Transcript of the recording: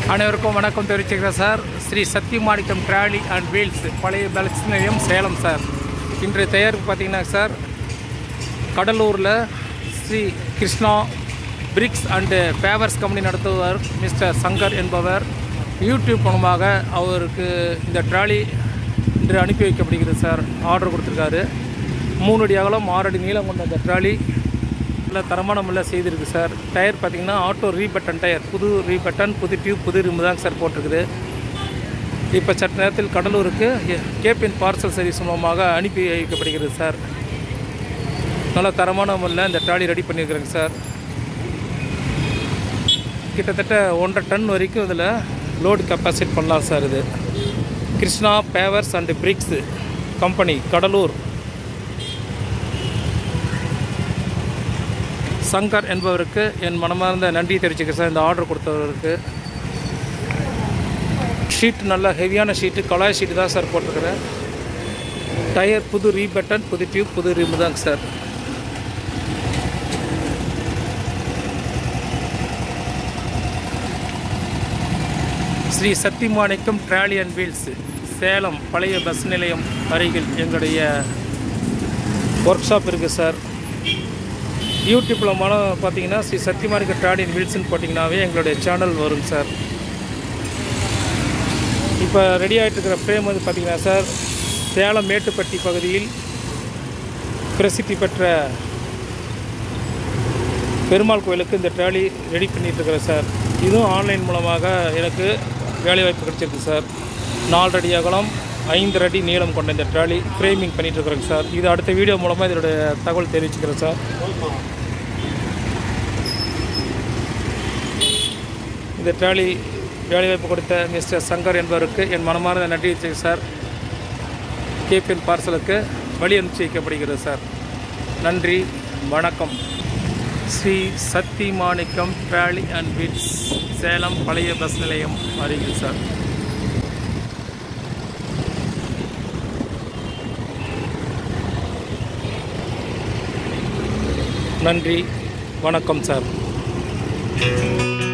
அனைவருக்கும் வணக்கம் தெரிவிச்சுக்கிறேன் sir Sri Sathyamanickam trolley and wheels பழைய பஸ் நிலையம் சேலம் சார் இன்றைய தயாரிப்பு பார்த்தீங்கன்னா சார் கடலூரில் Sri Krishna bricks and pavers company நடத்துவர் மிஸ்டர் சங்கர் என்பவர் யூடியூப் மூலமாக அவருக்கு இந்த ட்ராலி இன்று அனுப்பி வைக்கப்படுகிறது சார் ஆர்டர் கொடுத்துருக்காரு மூணு அடி அகலம் ஆறு அடி நீளம் கொண்ட இந்த ட்ராலி நல்ல தரமான முறையில் செய்திருக்கு சார் டயர் பார்த்தீங்கன்னா ஆட்டோ ரீபட்டன் டயர் புது ரீபட்டன் புது டியூப் புது ரிம் தான் சார் போட்டிருக்குது இப்போ சற்று நேரத்தில் கடலூருக்கு கேபின் பார்சல் சர்வீஸ் மூலமாக அனுப்பி வைக்கப்படுகிறது சார் நல்ல தரமான முறையில் இந்த ட்ராலி ரெடி பண்ணியிருக்கிறேங்க சார் கிட்டத்தட்ட ஒன்றரை டன் வரைக்கும் இதில் லோடு கெப்பாசிட் பண்ணலாம் சார் இது Krishna pavers and bricks company Cuddalore Shankar என்பவருக்கு என் மனமார்ந்த நன்றி தெரிவிச்சுக்கிறேன் சார் இந்த ஆர்டர் கொடுத்தவருக்கு ஷீட் நல்லா ஹெவியான ஷீட்டு கலாய் ஷீட்டு தான் சார் போட்டிருக்கிறேன் டயர் புது ரீபட்டன் புது டியூப் புது ரிம் தாங்க sir Sri Sathyamanickam trolley and wheels Salem பழைய பஸ் நிலையம் அருகில் எங்களுடைய ஒர்க் ஷாப் இருக்குது சார் யூடியூப்பில் மன பார்த்தீங்கன்னா ஸ்ரீ சத்தியமாணிக்க ட்ராலி அண்ட் வீல்ஸ்னு போட்டிங்கனாவே எங்களுடைய சேனல் வரும் சார் இப்போ ரெடி ஆகிட்டு இருக்கிற ஃப்ரேம் வந்து பார்த்தீங்கன்னா சார் சேலம் மேட்டுப்பட்டி பகுதியில் பிரசித்தி பெற்ற பெருமாள் கோயிலுக்கு இந்த ட்ராலி ரெடி பண்ணிட்டு இருக்கிறேன் சார் இதுவும் ஆன்லைன் மூலமாக எனக்கு வேலைவாய்ப்பு கிடைச்சிருக்கு சார் நாலு அடி அகலம் ஐந்து அடி நீளம் கொண்ட இந்த ட்ராலி ஃப்ரேமிங் பண்ணிட்டு இருக்கிறேங்க சார் இது அடுத்த வீடியோ மூலமாக இதனுடைய தகவல் தெரிவிச்சுக்கிறேன் சார் இந்த ட்ராலி வேலைவாய்ப்பு கொடுத்த மிஸ்டர் சங்கர் என்பவருக்கு என் மனமார்ந்த நன்றி வச்சுங்க சார் கேபிஎன் பார்சலுக்கு வழி அனுப்பிச்சு வைக்கப்படுகிறது சார் நன்றி வணக்கம் Sri Sakthi Manickam trolley and wheels Salem பழைய பஸ் நிலையம் அருகில் சார் நன்றி வணக்கம் சார்